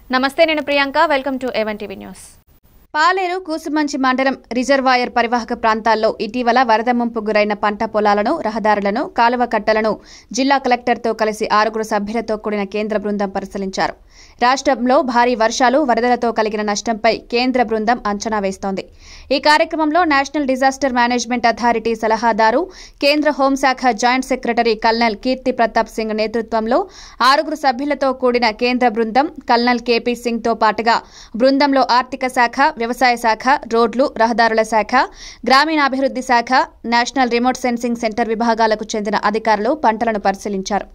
నమస్తే నేను Priyanka welcome to even TV news Paleru Kusumanchi మండలం రిజర్వాయర్ పరివాహక ప్రాంతాల్లో ఇటీవల వరద ముంపు గురైన పంట పొలాలను రహదారులను కాలువ కట్టలను జిల్లా కలెక్టర్తో కలిసి ఆరుగురు సభ్యులతో కూడిన కేంద్ర బృందం పరిశీలించారు రాష్ట్రంలో భారీ వర్షాలు వరదలతో కలిగిన నష్టంపై కేంద్ర బృందం అంచనా వేస్తోంది ఈ కార్యక్రమంలో నేషనల్ డిజాస్టర్ మేనేజ్మెంట్ అథారిటీ సలహాదారు కేంద్ర హోంశాఖ joint secretary colonel Keerthi Pratap Singh నేతృత్వంలో ఆరుగురు సభ్యులతో కూడిన కేంద్ర బృందం కల్నల్ కేపీ సింగ్ తో పాటుగా బృందంలో ఆర్థిక శాఖ వ్యవసాయ శాఖ రోడ్లు రహదారుల శాఖ గ్రామీణాభివృద్ధి శాఖ నేషనల్ రిమోట్ సెన్సింగ్ సెంటర్ విభాగాలకు చెందిన అధికారులు పంటలను పరిశీలించారు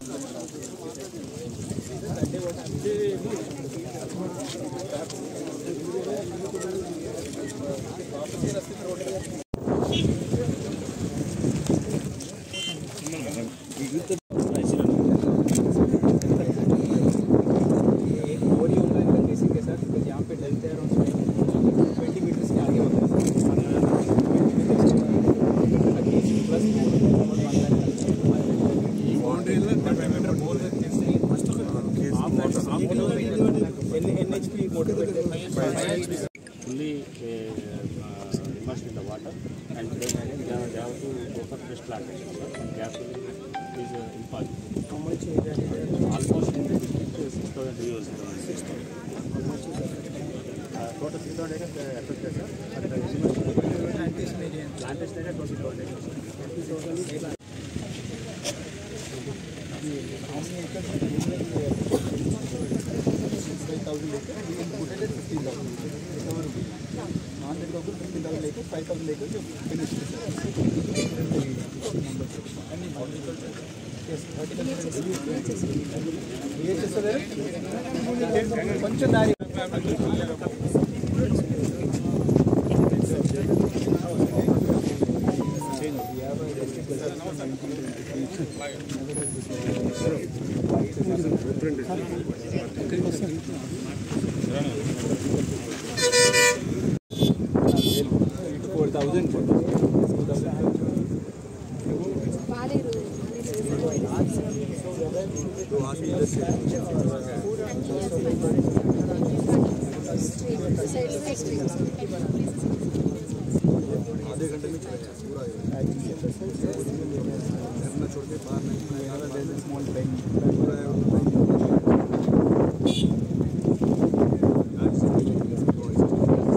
बोरी होगा इनका केसिंग के साथ बिकॉज यहाँ पे डलते हैं अराउंड ट्वेंटी मीटर्स के आगे होता है NHP motor fully uh, uh, immersed in the water and then again they have, they have to go for fish plantation. So gas is uh, impossible. how much area Almost in the district uh, 6,000 views. Uh, total 6,000 acres uh, affected sir. But the immersion plantation area plantation area 20,000 acres. how many acres five thousand acres we inputted at fifteen thousand acres recoverable non recoverable fifteen thousand acres five thousand acres you finished and in horticulture yes horticulture VHS వేరే కొంచెం దారి four thousand आधे घंटे में चला जाए पूरा झरना छोड़ के बाहर नहीं स्मॉल टाइम पूरा